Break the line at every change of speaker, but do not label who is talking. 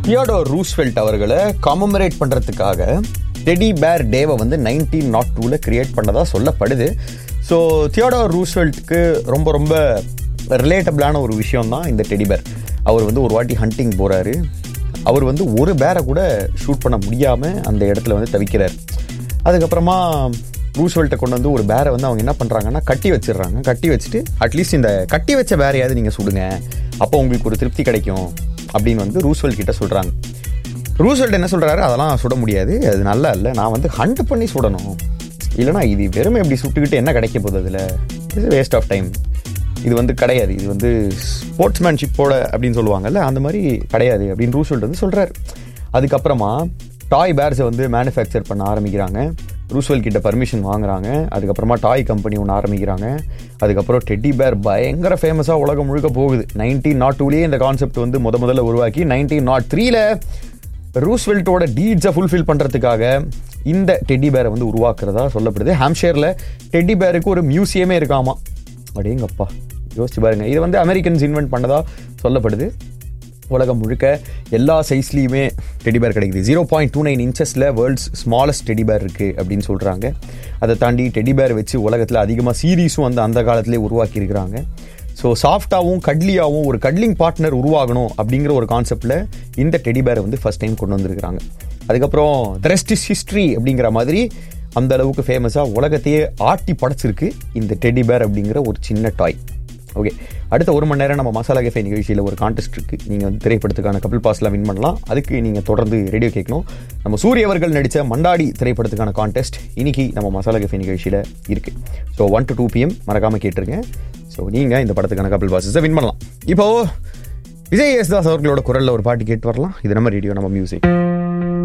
Theodore Roosevelt அவர்களை காமமரேட் பண்றதுக்காக teddy bear டேவை வந்து நைன்டீன் நாட் டூல கிரியேட் பண்ணதா சொல்லப்படுது ஸோ தியோடோர் ரூஸ்வெல்ட்க்கு ரொம்ப ரொம்ப ரிலேட்டபிளான ஒரு விஷயம் தான் இந்த டெடி பேர் அவர் வந்து ஒரு வாட்டி ஹண்டிங் போறாரு அவர் வந்து ஒரு பேரை கூட ஷூட் பண்ண முடியாம அந்த இடத்துல வந்து தவிக்கிறார் அதுக்கப்புறமா ரூஸ்வெல்ட்டை கொண்டு வந்து ஒரு பேரை வந்து அவங்க என்ன பண்ணுறாங்கன்னா கட்டி வச்சிடுறாங்க கட்டி வச்சுட்டு அட்லீஸ்ட் இந்த கட்டி வச்ச பேரையாவது நீங்கள் சுடுங்க அப்போ உங்களுக்கு ஒரு திருப்தி கிடைக்கும் அப்படின்னு வந்து ரூஸ்வெல்ட் கிட்ட சொல்கிறாங்க ரூஸ்வெல்ட் என்ன சொல்கிறாரு அதெல்லாம் சுட முடியாது அது நல்லா இல்லை நான் வந்து ஹண்ட் பண்ணி சுடணும் இல்லைனா இது வெறுமை எப்படி சுட்டுக்கிட்டு என்ன கிடைக்க போகுது அதில் இது வேஸ்ட் ஆஃப் டைம் இது வந்து கிடையாது இது வந்து ஸ்போர்ட்ஸ்மேன்ஷிப்போட அப்படின்னு சொல்லுவாங்கல்ல அந்த மாதிரி கிடையாது அப்படின்னு ரூஸ்வெல்ட் வந்து சொல்கிறாரு அதுக்கப்புறமா டாய் பேர்ஸை வந்து மேனுஃபேக்சர் பண்ண ஆரம்பிக்கிறாங்க ரூஸ்வெல் கிட்ட பர்மிஷன் வாங்குறாங்க அதுக்கப்புறமா டாய் கம்பெனி ஒன்று ஆரம்பிக்கிறாங்க அதுக்கப்புறம் டெட்டி பேர் பயங்கர ஃபேமஸாக உலகம் முழுக்க போகுது நைன்டீன் நாட் டூலேயே இந்த கான்செப்ட் வந்து முத முதல்ல உருவாக்கி நைன்டீன் நாட் த்ரீல ரூஸ்வெல்ட்டோட டீட்ஸை ஃபுல்ஃபில் பண்ணுறதுக்காக இந்த டெட்டி பேரை வந்து உருவாக்குறதா சொல்லப்படுது ஹாம்ஷேரில் டெட்டி பேருக்கு ஒரு மியூசியமே இருக்காமா அடேங்கப்பா யோசிச்சு பாருங்க இது வந்து அமெரிக்கன்ஸ் இன்வென்ட் பண்ணதா சொல்லப்படுது உலகம் முழுக்க எல்லா சைஸ்லேயுமே டெடி பேர் கிடைக்குது ஜீரோ பாயிண்ட் டூ நைன் இன்ச்சஸில் வேர்ல்ட்ஸ் ஸ்மாலஸ்ட் டெடி பேர் இருக்குது அப்படின்னு சொல்கிறாங்க அதை தாண்டி டெடி பேர் வச்சு உலகத்தில் அதிகமாக சீரீஸும் வந்து அந்த காலத்திலே உருவாக்கியிருக்கிறாங்க ஸோ சாஃப்டாகவும் கடலியாகவும் ஒரு கடலிங் பார்ட்னர் உருவாகணும் அப்படிங்கிற ஒரு கான்செப்டில் இந்த டெடி பேரை வந்து ஃபர்ஸ்ட் டைம் கொண்டு வந்திருக்கிறாங்க அதுக்கப்புறம் த ரெஸ்ட் இஸ் ஹிஸ்ட்ரி அப்படிங்கிற மாதிரி அந்த அளவுக்கு ஃபேமஸாக உலகத்தையே ஆட்டி படைச்சிருக்கு இந்த டெடி பேர் அப்படிங்கிற ஒரு சின்ன டாய் ஓகே அடுத்த ஒரு மணி நேரம் நம்ம மசாலா கேஃபே நிகழ்ச்சியில் ஒரு கான்டெஸ்ட் இருக்குது நீங்கள் வந்து திரைப்படத்துக்கான கபில் பாஸ்லாம் வின் பண்ணலாம் அதுக்கு நீங்கள் தொடர்ந்து ரேடியோ கேட்கணும் நம்ம சூரிய அவர்கள் நடித்த மண்டாடி திரைப்படத்துக்கான கான்டெஸ்ட் இன்னைக்கு நம்ம மசாலா கேஃபே நிகழ்ச்சியில் இருக்குது so one to two PM மறக்காமல் கேட்டுருங்க ஸோ நீங்கள் இந்த படத்துக்கான கபில் பாஸஸை வின் பண்ணலாம் இப்போ விஜய் யேசுதாஸ் அவர்களோட குரலில் ஒரு பாட்டு கேட்டு வரலாம் இது நம்ம ரேடியோ நம்ம மியூசிக்